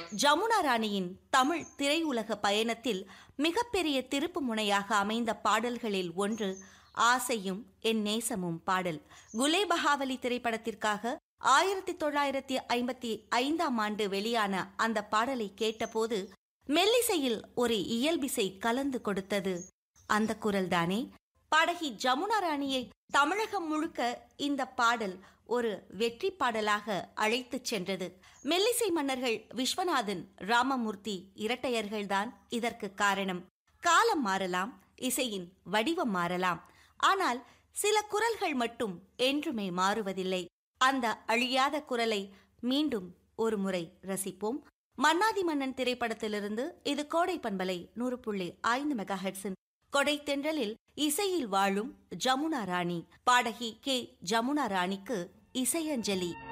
ஜமுனா ராணியின் தமிழ் திரையுலக பயணத்தில் மிகப்பெரிய திருப்பு முனையாக அமைந்த பாடல்களில் ஒன்று ஆசையும் என் நேசமும் பாடல் குலேபகாவலி திரைப்படத்திற்காக ஆயிரத்தி தொள்ளாயிரத்தி ஐம்பத்தி ஐந்தாம் ஆண்டு வெளியான அந்த பாடலை கேட்டபோது மெல்லிசையில் ஒரு இயல்பிசை கலந்து கொடுத்தது அந்த குரல்தானே பாடகி ஜமுனா ராணியை தமிழகம் முழுக்க இந்த பாடல் ஒரு வெற்றி பாடலாக அழைத்துச் சென்றது மெல்லிசை மன்னர்கள் விஸ்வநாதன் ராமமூர்த்தி இரட்டையர்கள்தான் இதற்கு காரணம் காலம் மாறலாம் இசையின் வடிவம் மாறலாம் ஆனால் சில குரல்கள் மட்டும் என்றுமே மாறுவதில்லை அந்த அழியாத குரலை மீண்டும் ஒரு முறை ரசிப்போம் மன்னாதி மன்னன் திரைப்படத்திலிருந்து இது கோடை பண்பலை நூறு புள்ளி ஐந்து மெகா ஹெட்ஸின் கொடை தென்றலில் இசையில் வாழும் ஜமுனா ராணி பாடகி கே ஜமுனா ராணிக்கு இசையஞ்சலி